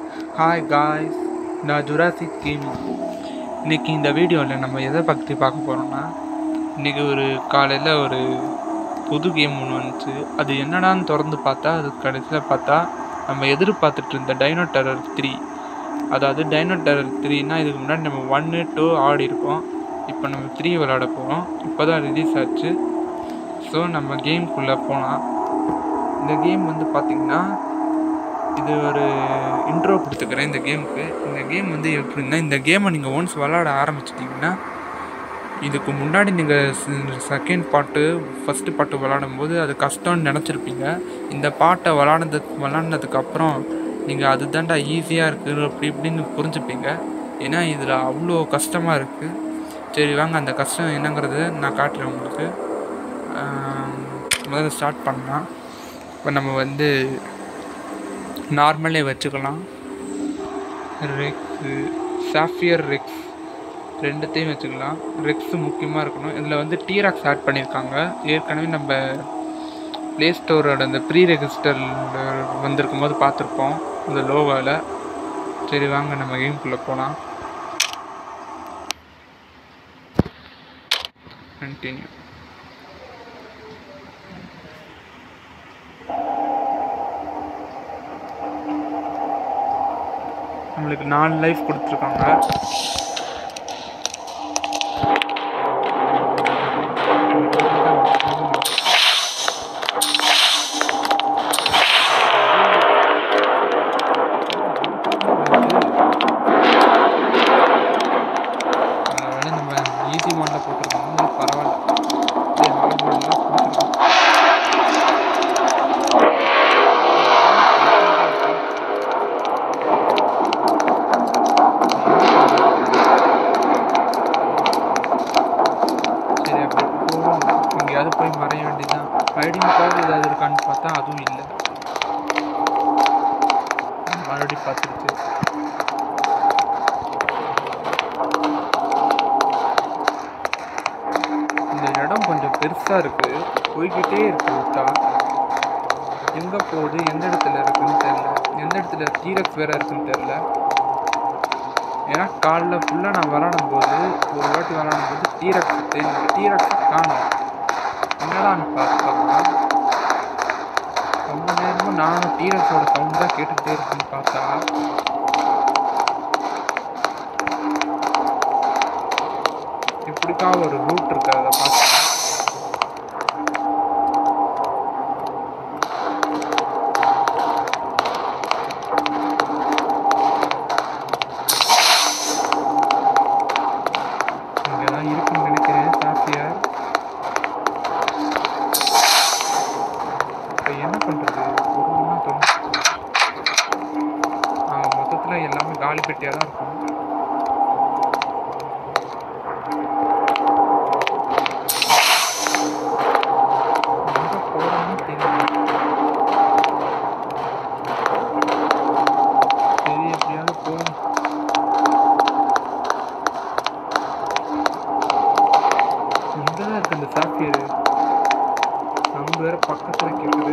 Hi guys நான் Jurassic gaming இன்னைக்கு இந்த வீடியோவில் நம்ம எதை பற்றி பார்க்க போகிறோம்னா இன்றைக்கி ஒரு காலையில் ஒரு புது கேம் ஒன்று வந்துச்சு அது என்னடான்னு திறந்து பார்த்தா அது கடைசியில் பார்த்தா நம்ம எதிர்பார்த்துட்டு இருந்த டைனோ டெரர் த்ரீ அதாவது டைனோ டெரர் த்ரீனா இதுக்கு முன்னாடி நம்ம ஒன்று டூ ஆடி இருக்கோம் இப்போ நம்ம த்ரீ விளாட போகிறோம் இப்போ தான் ரிலீஸ் ஆச்சு ஸோ நம்ம கேம்குள்ளே போகலாம் இந்த கேம் வந்து பார்த்திங்கன்னா இது ஒரு இன்ட்ரோ கொடுத்துக்கிறேன் இந்த கேமுக்கு இந்த கேம் வந்து எப்படின்னா இந்த கேமை நீங்கள் ஒன்ஸ் விளாட ஆரம்பிச்சிட்டிங்கன்னா இதுக்கு முன்னாடி நீங்கள் செகண்ட் பாட்டு ஃபஸ்ட்டு பாட்டு விளாடும்போது அது கஷ்டம்னு நினச்சிருப்பீங்க இந்த பாட்டை விளாடுறது விளாட்னதுக்கு அப்புறம் நீங்கள் அது தாண்டா ஈஸியாக இருக்குது அப்படி இப்படின்னு புரிஞ்சுப்பீங்க ஏன்னா இதில் அவ்வளோ கஷ்டமாக இருக்குது சரி வாங்க அந்த கஷ்டம் என்னங்கிறது நான் காட்டுறேன் உங்களுக்கு ஆம், முதல்ல ஸ்டார்ட் பண்ணலாம் இப்போ நம்ம வந்து நார்மலே வச்சுக்கலாம் ரெக்ஸு சாஃபியர் ரெக்ஸ் ரெண்டுத்தையும் வச்சுக்கலாம் ரெக்ஸு முக்கியமாக இருக்கணும் இதில் வந்து டீராக்ஸ் ஆட் பண்ணியிருக்காங்க ஏற்கனவே நம்ம ப்ளே ஸ்டோரோட அந்த ப்ரீ ரெஜிஸ்டர் வந்திருக்கும் போது பார்த்துருப்போம் அந்த லோவாவில் சரி வாங்க நம்ம கேம்குள்ளே போகலாம் கண்டினியூ நம்மளுக்கு நாலு லைஃப் கொடுத்துருக்காங்க அதனால நம்ம ஈஸி மோடில் போட்டிருக்கோம் பரவாயில்ல இதே hard mode ல கொடுத்துருக்கோம் சரி அப்படி போவோம் எங்கேயாவது போய் மறைய வேண்டியதுதான் ஹைடிங் கார்டு ஏதாவது இருக்கான்னு பார்த்தா அதுவும் இல்லை மறுபடியும் பார்த்துருச்சு இந்த இடம் கொஞ்சம் பெருசாக இருக்குது போய்கிட்டே இருக்கு விட்டா எங்கே போகுது எந்த இடத்துல இருக்குன்னு தெரில எந்த இடத்துல டீரக்ஸ் வேற இருக்குன்னு தெரில ஏன்னா காலைல ஃபுல்லாக நான் விளாடும் போது ஒரு வாட்டி விளாடும் போது டீரக்ஸ் தெரியும் டீரக்ஸ் காணும் என்னடான்னு பார்த்தா ரொம்ப நேரமாக நானும் டீரக்ஸோட சவுண்ட் தான் கேட்டுக்கிட்டே இருக்குன்னு பார்த்தா இப்படிக்கா ஒரு ரூட் இருக்கு அதை பார்த்தா இங்கே தான் இருக்குன்னு நினைக்கிறேன் சாஃபியார் இப்போ என்ன பண்ணுறது ஒரு ஒன்றா தோணும் மொத்தத்தில் எல்லாமே காலி பெட்டியாக தான் இருக்கும் எங்கே போகிறோன்னு தெரியல சரி எப்படியாவது போகணும் எங்கே தான் இருக்கு அந்த சாஃப்ட்வேர் சவுண்ட் வேற பக்கத்தில் கேட்குது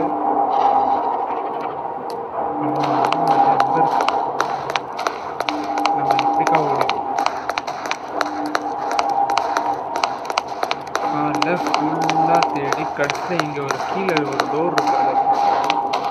ஆமா, அது அங்க இருக்கு. நம்ம இப்படிக்கா ஓடும் காலைல ஃபுல்லாக தேடி கடைசியில் இங்கே ஒரு கீழே ஒரு டோர் இருக்கு அதை பார்க்குறோம்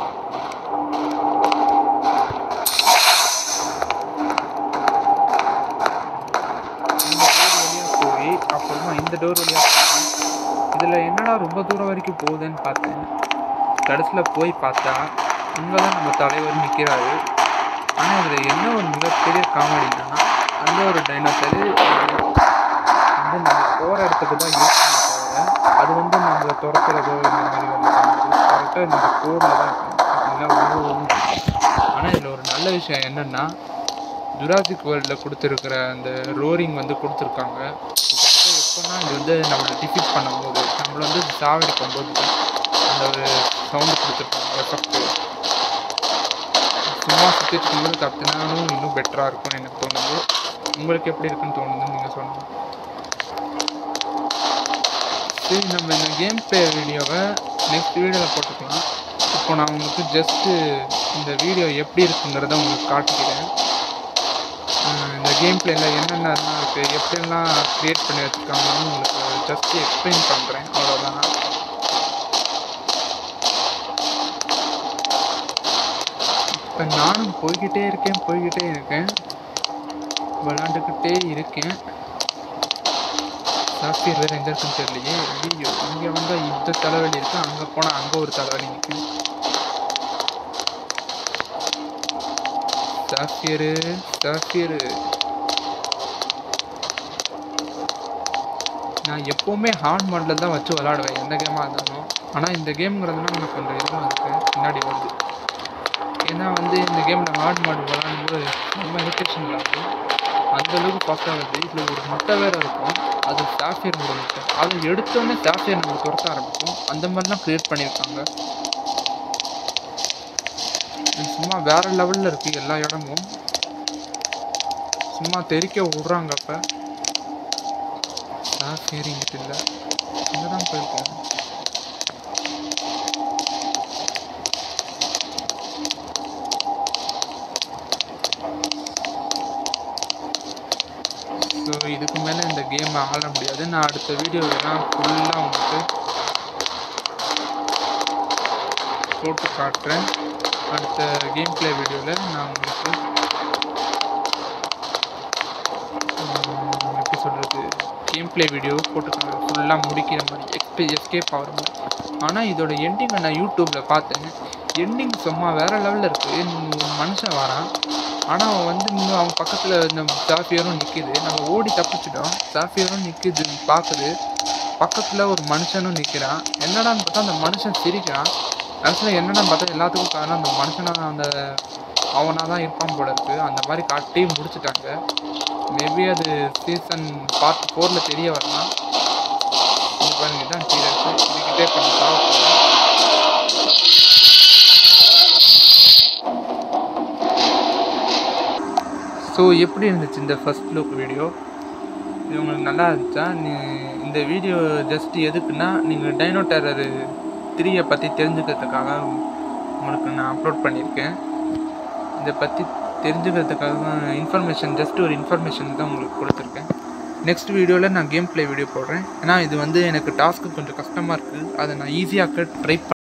இந்த டோர் வழியாக போய் அப்புறமா இந்த டோர் வழியாக போனோம் இதில் என்னடா ரொம்ப தூரம் வரைக்கும் போகுதுன்னு பார்த்தேன் கடைசியில் போய் பார்த்தா இங்கே தான் நம்ம தலைவர் நிற்கிறாரு ஆனால் இதில் என்ன ஒரு மிகப்பெரிய காமெடினா அந்த ஒரு டைனோசரு வந்து நம்ம போகிற இடத்துக்கு தான் யூஸ் பண்ண தவிர அது வந்து நம்மளை துரத்துறதோ இந்த மாதிரி வந்து கரெக்டாக இந்த கோடில் தான் இருக்கும் பார்த்தீங்கன்னா ஒரு ஆனால் இதில் ஒரு நல்ல விஷயம் என்னென்னா ஜுராசிக் வேர்ல்டில் கொடுத்துருக்கிற அந்த ரோரிங் வந்து கொடுத்துருக்காங்க கிட்டத்தட்ட எப்போன்னா இது வந்து நம்மளை டிஃபிட் பண்ணும்போது நம்மளை வந்து சாவடிக்கும் போது தான் அந்த ஒரு சவுண்டு கொடுத்துருக்காங்க எஃபெக்ட் சும்மா சுற்றிட்டு இருக்கும்போது கத்துனாலும் இன்னும் பெட்டராக இருக்கும்னு எனக்கு தோணுது உங்களுக்கு எப்படி இருக்குன்னு தோணுதுன்னு நீங்கள் சொல்லுங்கள் சரி நம்ம இந்த கேம் ப்ளே வீடியோவை நெக்ஸ்ட் வீடியோவில் போட்டுக்கலாம் இப்போ நான் உங்களுக்கு ஜஸ்ட்டு இந்த வீடியோ எப்படி இருக்குங்கிறத உங்களுக்கு காட்டிக்கிறேன் அஹ் இந்த கேம் பிளேயில் என்னென்னலாம் இருக்குது எப்படிலாம் க்ரியேட் பண்ணி வச்சுருக்காங்கன்னு உங்களுக்கு ஜஸ்ட்டு எக்ஸ்பிளைன் பண்ணுறேன் அவ்வளோதான் இப்போ நானும் போய்கிட்டே இருக்கேன் போய்கிட்டே இருக்கேன் விளாண்டுக்கிட்டே இருக்கேன் சாஃப்ட்வேர் வேறு எங்கே இருக்குன்னு தெரியலையே ஐயோ இங்கே வந்தால் இந்த தலைவலி இருக்கு அங்கே போனால் அங்கே ஒரு தலைவலி நிற்கும் சாஃப்ட்வேரு சாஃப்ட்வேரு நான் எப்போவுமே ஹார்ட் மாடலில் தான் வச்சு விளாடுவேன் எந்த கேமாக இருந்தாலும் ஆனால் இந்த கேம்ங்கிறதுனால எனக்கு கொஞ்சம் இதுவும் இருக்குது பின்னாடி வருது ஏன்னா வந்து இந்த கேமில் ஹார்ட் மாடல் விளாடும்போது ரொம்ப இரிட்டேஷன் ஆகுது அந்த அளவுக்கு ஃபாஸ்ட் ஆகுது இதில் ஒரு முட்டை வேறு இருக்கும் அது சாஃப்ட்வேர் ஒரு முட்டை அதை எடுத்தோடனே சாஃப்ட்வேர் நம்ம துரத்த ஆரம்பிக்கும் அந்த மாதிரிலாம் க்ரியேட் பண்ணியிருக்காங்க இது சும்மா வேற லெவலில் இருக்குது எல்லா இடமும் சும்மா தெறிக்க விட்றாங்க அப்போ சாஃப்ட்வேர் இங்கிட்டு இல்லை இங்கே தான் போயிருக்கோம் ஸோ இதுக்கு மேலே இந்த கேமை ஆட முடியாது நான் அடுத்த வீடியோலாம் ஃபுல்லாக உங்களுக்கு போட்டு காட்டுறேன் அடுத்த கேம் ப்ளே வீடியோவில் நான் உங்களுக்கு உம், எப்படி சொல்கிறது கேம் ப்ளே வீடியோ போட்டு ஃபுல்லாக முடிக்கிற மாதிரி எக்ஸ்பே எஸ்கேப் ஆகிற மாதிரி ஆனால் இதோட எண்டிங்கை நான் யூடியூப்பில் பார்த்தேன் எண்டிங் சும்மா வேறு லெவலில் இருக்குது மனுஷன் வரான் ஆனால் அவன் வந்து இன்னும் அவன் பக்கத்தில் இந்த சாஃபியரும் நிற்கிது நம்ம ஓடி தப்பிச்சிட்டோம் சாஃபியரும் நிற்கிது பார்க்குது பக்கத்தில் ஒரு மனுஷனும் நிற்கிறான் என்னடான்னு பார்த்தா அந்த மனுஷன் சிரிக்கிறான் கடைசியில் என்னடா பார்த்தா எல்லாத்துக்கும் காரணம் அந்த மனுஷனாக அந்த அவனாக தான் இருப்பான் போல இருக்கு அந்த மாதிரி காட்டி முடிச்சிட்டாங்க மேபி அது சீசன் பார்ட் ஃபோரில் தெரிய வரலாம் இது பாருங்க தான் சீரியஸ் இதுக்கிட்டே கொஞ்சம் சாவ போகிறேன் ஸோ எப்படி இருந்துச்சு இந்த ஃபர்ஸ்ட் லுக் வீடியோ இது உங்களுக்கு நல்லா இருந்துச்சா நீ இந்த வீடியோ ஜஸ்ட் எதுக்குன்னா நீங்கள் டைனோ டெரர் த்ரீயை பற்றி தெரிஞ்சுக்கிறதுக்காக உங்களுக்கு நான் அப்லோட் பண்ணியிருக்கேன் இதை பற்றி தெரிஞ்சுக்கிறதுக்காக இன்ஃபர்மேஷன் ஜஸ்ட் ஒரு இன்ஃபர்மேஷன் தான் உங்களுக்கு கொடுத்துருக்கேன் நெக்ஸ்ட் வீடியோவில் நான் கேம் ப்ளே வீடியோ போடுறேன் ஏன்னா இது வந்து எனக்கு டாஸ்க்கு கொஞ்சம் கஷ்டமாக இருக்குது அதை நான் ஈஸியாக்க ட்ரை